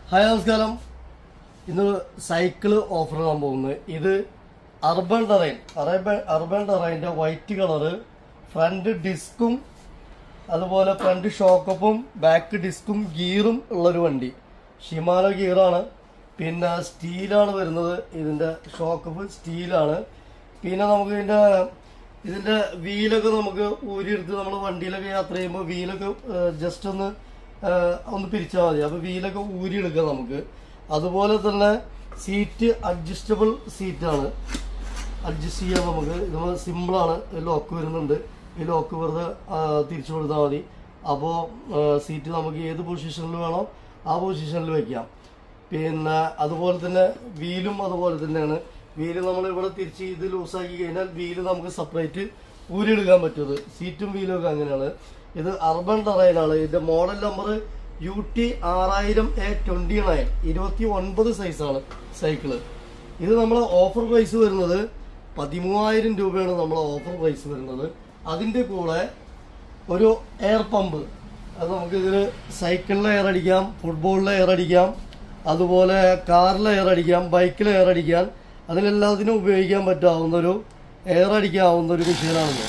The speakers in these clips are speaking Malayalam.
ഹായ് നമസ്കാരം ഇന്ന് സൈക്കിള് ഓഫർ ചെയ്യാൻ പോകുന്നത് ഇത് അർബൻ ടെറൈൻ അർബൻ അർബൻ ടെറൈൻ്റെ വൈറ്റ് കളറ് ഫ്രണ്ട് ഡിസ്കും അതുപോലെ ഫ്രണ്ട് ഷോക്കപ്പും ബാക്ക് ഡിസ്കും ഗിയറും ഉള്ളൊരു വണ്ടി ഷിമാനോ ഗിയറാണ് പിന്നെ സ്റ്റീലാണ് വരുന്നത് ഇതിന്റെ ഷോക്കപ്പ് സ്റ്റീലാണ് പിന്നെ നമുക്ക് ഇതിന്റെ ഇതിന്റെ വീലൊക്കെ നമുക്ക് ഊരിയെടുത്ത് നമ്മൾ വണ്ടിയിലൊക്കെ യാത്ര ചെയ്യുമ്പോൾ വീലൊക്കെ ജസ്റ്റ് ഒന്ന് ആ, ഒന്ന് പിരിച്ചാൽ മതി അപ്പൊ വീലൊക്കെ ഊരിയെടുക്കാം നമുക്ക് അതുപോലെ തന്നെ സീറ്റ് അഡ്ജസ്റ്റബിൾ സീറ്റാണ് അഡ്ജസ്റ്റ് ചെയ്യാൻ നമുക്ക് ഇത് സിമ്പിളാണ് ലോക്ക് വരുന്നുണ്ട് ഈ ലോക്ക് വെറുതെ ആ, തിരിച്ചു കൊടുത്താൽ മതി അപ്പോൾ സീറ്റ് നമുക്ക് ഏത് പൊസിഷനിൽ വേണോ ആ പൊസിഷനിൽ വെക്കാം പിന്നെ അതുപോലെ തന്നെ വീലും അതുപോലെ തന്നെയാണ് വീല് നമ്മൾ ഇവിടെ തിരിച്ച് ഇത് ലൂസാക്കി കഴിഞ്ഞാൽ വീല് നമുക്ക് സെപ്പറേറ്റ് ഊരിയെടുക്കാൻ പറ്റും സീറ്റും വീലും ഒക്കെ അങ്ങനെയാണ് ഇത് അർബൻ ടെറൈനാണ് ഇതിന്റെ മോഡൽ നമ്പർ യു ടി ആറായിരം എ ട്വന്റി നയൻ ഇരുപത്തി ഒൻപത് സൈസാണ് സൈക്കിള് ഇത് നമ്മൾ ഓഫർ പ്രൈസ് വരുന്നത് പതിമൂവായിരം രൂപയാണ് നമ്മൾ ഓഫർ പ്രൈസ് വരുന്നത് അതിന്റെ കൂടെ ഒരു എയർ പമ്പ് അത് നമുക്ക് ഇതിന് സൈക്കിളിൽ എയർ അടിക്കാം ഫുട്ബോളിൽ എയർ അടിക്കാം അതുപോലെ കാറിൽ എയർ അടിക്കാം ബൈക്കിൽ എയർ അടിക്കാൻ അതിനെല്ലാത്തിനും ഉപയോഗിക്കാൻ പറ്റാവുന്ന ഒരു എയർ അടിക്കാവുന്ന ഒരു മെഷീനാണിത്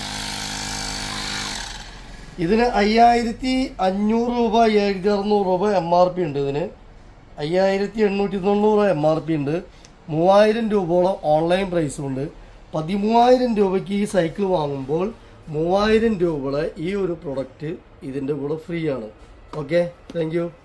ഇതിന് അയ്യായിരത്തി അഞ്ഞൂറ് രൂപ അയ്യായിരത്തി അറുന്നൂറ് രൂപ എം ആർ പി ഉണ്ട് ഇതിന് അയ്യായിരത്തി എണ്ണൂറ്റി തൊണ്ണൂറ് എം ആർ പി ഉണ്ട് മൂവായിരം രൂപയോളം ഓൺലൈൻ പ്രൈസും ഉണ്ട് പതിമൂവായിരം രൂപയ്ക്ക് ഈ സൈക്കിൾ വാങ്ങുമ്പോൾ മൂവായിരം രൂപയുടെ ഈ ഒരു പ്രൊഡക്റ്റ് ഇതിൻ്റെ കൂടെ ഫ്രീ ആണ് ഓക്കെ താങ്ക് യു